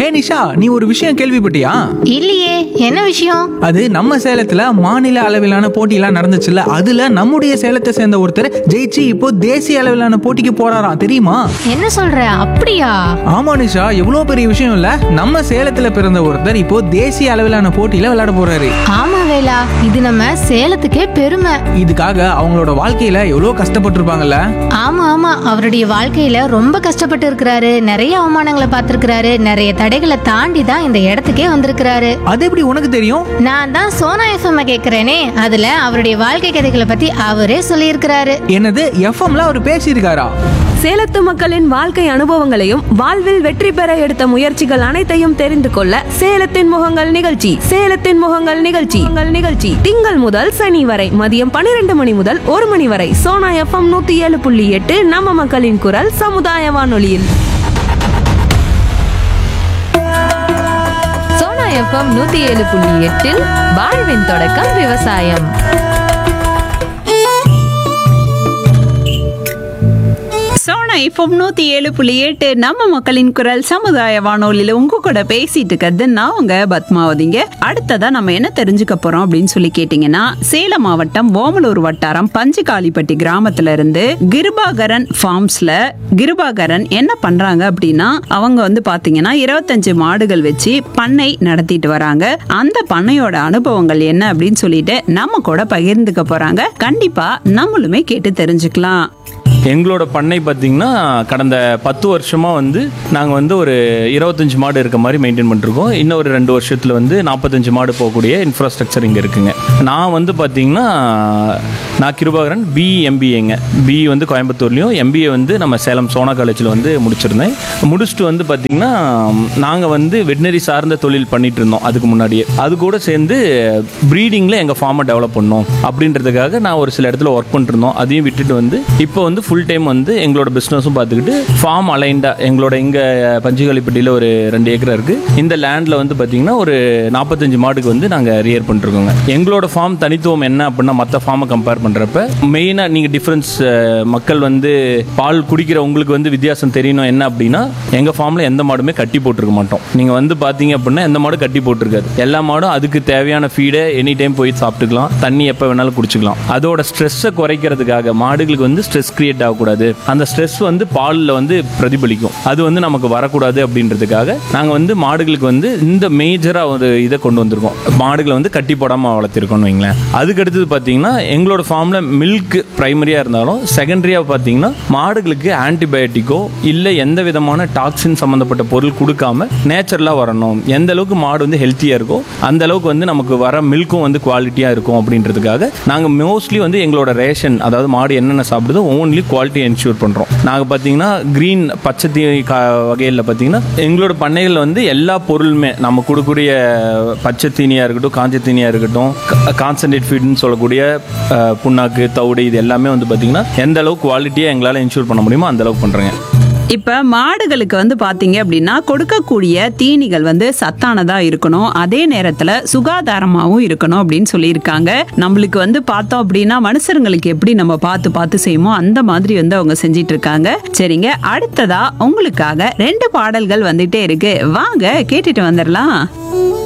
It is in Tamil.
நிஷா நீ ஒரு விஷயம் கேள்விப்பட்டியா இல்லையே என்ன விஷயம் அது நம்ம சேலத்துல மாநில அளவிலான போட்டியெல்லாம் நடந்துச்சுல்ல அதுல நம்முடைய சேலத்தை சேர்ந்த ஒருத்தர் ஜெயிச்சு இப்போ தேசிய அளவிலான போட்டிக்கு போறாராம் தெரியுமா என்ன சொல்ற அப்படியா ஆமா நிஷா எவ்வளவு பெரிய விஷயம் இல்ல நம்ம சேலத்துல பிறந்த ஒருத்தர் இப்போ தேசிய அளவிலான போட்டியில விளையாட போறாரு ஆமா வேலா இது நம்ம சேலத்துக்கே பெருமை இதுக்காக அவங்களோட வாழ்க்கையில எவ்வளவு கஷ்டப்பட்டிருப்பாங்கல்ல ஆமா ஆமா அவருடைய வாழ்க்கையில ரொம்ப கஷ்டப்பட்டு இருக்கிறாரு நிறைய அவமானங்களை பார்த்திருக்கிறாரு நிறைய தடைகளை தாண்டி தான் இந்த இடத்துக்கே வந்திருக்கிறாரு அது எப்படி உனக்கு தெரியும் நான் தான் சோனா எஃப்எம் கேக்குறேனே அதுல அவருடைய வாழ்க்கை கதைகளை பத்தி அவரே சொல்லியிருக்கிறாரு என்னது எஃப்எம்ல அவர் பேசியிருக்காரா சேலத்து மக்களின் வாழ்க்கை அனுபவங்களையும் வாழ்வில் வெற்றி பெற எடுத்த முயற்சிகள் அனைத்தையும் தெரிந்து கொள்ள சேலத்தின் முகங்கள் நிகழ்ச்சி சேலத்தின் முகங்கள் நிகழ்ச்சி உங்கள் நிகழ்ச்சி திங்கள் முதல் சனி வரை மதியம் பன்னிரண்டு மணி முதல் ஒரு மணி வரை சோனா எஃப்எம் நூத்தி ஏழு புள்ளி எட்டு நம்ம மக்களின் குரல் சமுதாய வானொலியில் சோனா எஃப்எம் நூத்தி ஏழு புள்ளி எட்டில் வாழ்வின் தொடக்கம் விவசாயம் சோனா இப்போ நூத்தி ஏழு புள்ளி எட்டு நம்ம மக்களின் குரல் சமுதாய வானொலியில உங்க கூட பேசிட்டு இருக்கிறது நான் உங்க பத்மாவதிங்க அடுத்ததா நம்ம என்ன தெரிஞ்சுக்க போறோம் அப்படின்னு சொல்லி கேட்டீங்கன்னா சேலம் மாவட்டம் ஓமலூர் வட்டாரம் பஞ்சுகாலிப்பட்டி கிராமத்துல இருந்து கிருபாகரன் ஃபார்ம்ஸ்ல கிருபாகரன் என்ன பண்றாங்க அப்படின்னா அவங்க வந்து பாத்தீங்கன்னா இருபத்தஞ்சு மாடுகள் வச்சு பண்ணை நடத்திட்டு வராங்க அந்த பண்ணையோட அனுபவங்கள் என்ன அப்படின்னு சொல்லிட்டு நம்ம கூட பகிர்ந்துக்க போறாங்க கண்டிப்பா நம்மளுமே கேட்டு தெரிஞ்சுக்கலாம் எங்களோட பண்ணை பார்த்தீங்கன்னா கடந்த பத்து வருஷமாக வந்து நாங்கள் வந்து ஒரு இருபத்தஞ்சு மாடு இருக்க மாதிரி மெயின்டைன் பண்ணிருக்கோம் இன்னும் ஒரு ரெண்டு வருஷத்தில் வந்து நாற்பத்தஞ்சு மாடு போகக்கூடிய இன்ஃப்ராஸ்ட்ரக்சர் இங்கே இருக்குங்க நான் வந்து பார்த்தீங்கன்னா நான் கிருபாகரன் பிஎம்பிஏங்க பி வந்து கோயம்புத்தூர்லேயும் எம்பிஏ வந்து நம்ம சேலம் சோனா காலேஜில் வந்து முடிச்சிருந்தேன் முடிச்சுட்டு வந்து பார்த்தீங்கன்னா நாங்கள் வந்து வெட்டினரி சார்ந்த தொழில் பண்ணிட்டு இருந்தோம் அதுக்கு முன்னாடியே அது கூட சேர்ந்து ப்ரீடிங்கில் எங்கள் ஃபார்மை டெவலப் பண்ணோம் அப்படின்றதுக்காக நான் ஒரு சில இடத்துல ஒர்க் பண்ணிருந்தோம் அதையும் விட்டுட்டு வந்து இப்போ வந்து ஃபுல் டைம் வந்து எங்களோட பிஸ்னஸும் பார்த்துக்கிட்டு ஃபார்ம் அலைண்டாக எங்களோட இங்கே பஞ்சுகாலிப்பட்டியில் ஒரு ரெண்டு ஏக்கர் இருக்குது இந்த லேண்டில் வந்து பார்த்தீங்கன்னா ஒரு நாற்பத்தஞ்சு மாடுக்கு வந்து நாங்கள் ரியர் பண்ணிருக்கோங்க எங்களோட ஃபார்ம் தனித்துவம் என்ன அப்படின்னா மற்ற ஃபார்மை கம்பேர் பண்ணுறப்ப மெயினாக நீங்கள் டிஃப்ரென்ஸ் மக்கள் வந்து பால் குடிக்கிற உங்களுக்கு வந்து வித்தியாசம் தெரியணும் என்ன அப்படின்னா எங்கள் ஃபார்மில் எந்த மாடுமே கட்டி போட்டிருக்க மாட்டோம் நீங்கள் வந்து பார்த்தீங்க அப்படின்னா எந்த மாடும் கட்டி போட்டிருக்காது எல்லா மாடும் அதுக்கு தேவையான ஃபீடை எனி டைம் போய் சாப்பிட்டுக்கலாம் தண்ணி எப்போ வேணாலும் குடிச்சுக்கலாம் அதோட ஸ்ட்ரெஸ்ஸை குறைக்கிறதுக்காக மாடுகளுக்கு வந்து ஸ்ட்ரெஸ் கிரியேட் ஆகக்கூடாது அந்த ஸ்ட்ரெஸ் வந்து பாலில் வந்து பிரதிபலிக்கும் அது வந்து நமக்கு வரக்கூடாது அப்படின்றதுக்காக நாங்கள் வந்து மாடுகளுக்கு வந்து இந்த மேஜராக ஒரு இதை கொண்டு வந்திருக்கோம் மாடுகளை வந்து கட்டி போடாமல் வளர்த்திருக்கோம்னு வைங்களேன் அதுக்கு அடுத்தது பார்த்தீங்கன்னா எங்களோட ஃபார்மில் மில்க் ப்ரைமரியாக இருந்தாலும் செகண்டரியாக பார்த்தீங்கன்னா மாடுகளுக்கு ஆன்டிபயோட்டிக்கோ இல்லை எந்த விதமான டாக்ஸின் சம்மந்தப்பட்ட பொருள் கொடுக்காம நேச்சுரலாக வரணும் எந்த அளவுக்கு மாடு வந்து ஹெல்த்தியாக இருக்கோ அந்த அளவுக்கு வந்து நமக்கு வர மில்க்கும் வந்து குவாலிட்டியாக இருக்கும் அப்படின்றதுக்காக நாங்கள் மோஸ்ட்லி வந்து எங்களோட ரேஷன் அதாவது மாடு என்னென்ன சாப்பிடுதோ ஓன்லி குவாலிட்டி என்ஷூர் பண்ணுறோம் நாங்கள் பார்த்தீங்கன்னா க்ரீன் பச்சை தீ கா வகையில் பார்த்தீங்கன்னா எங்களோட பண்ணைகளில் வந்து எல்லா பொருளுமே நம்ம கொடுக்கக்கூடிய பச்சை தீனியாக இருக்கட்டும் காஞ்ச தீனியாக இருக்கட்டும் கான்சன்ட்ரேட் ஃபீட்னு சொல்லக்கூடிய அஹ், புண்ணாக்கு தவிடு இது எல்லாமே வந்து பார்த்தீங்கன்னா எந்த அளவுக்கு குவாலிட்டியாக எங்களால் என்ஷூர் பண்ண முடியுமோ அந்த அளவுக்கு பண்ணுறேங்க இப்ப மாடுகளுக்கு வந்து பாத்தீங்க அப்படின்னா கொடுக்கக்கூடிய தீனிகள் வந்து சத்தானதா இருக்கணும் அதே நேரத்துல சுகாதாரமாவும் இருக்கணும் அப்படின்னு சொல்லியிருக்காங்க நம்மளுக்கு வந்து பார்த்தோம் அப்படின்னா மனுஷருங்களுக்கு எப்படி நம்ம பார்த்து பார்த்து செய்வோமோ அந்த மாதிரி வந்து அவங்க செஞ்சிட்டு இருக்காங்க சரிங்க அடுத்ததா உங்களுக்காக ரெண்டு பாடல்கள் வந்துட்டே இருக்கு வாங்க கேட்டுட்டு வந்துடலாம்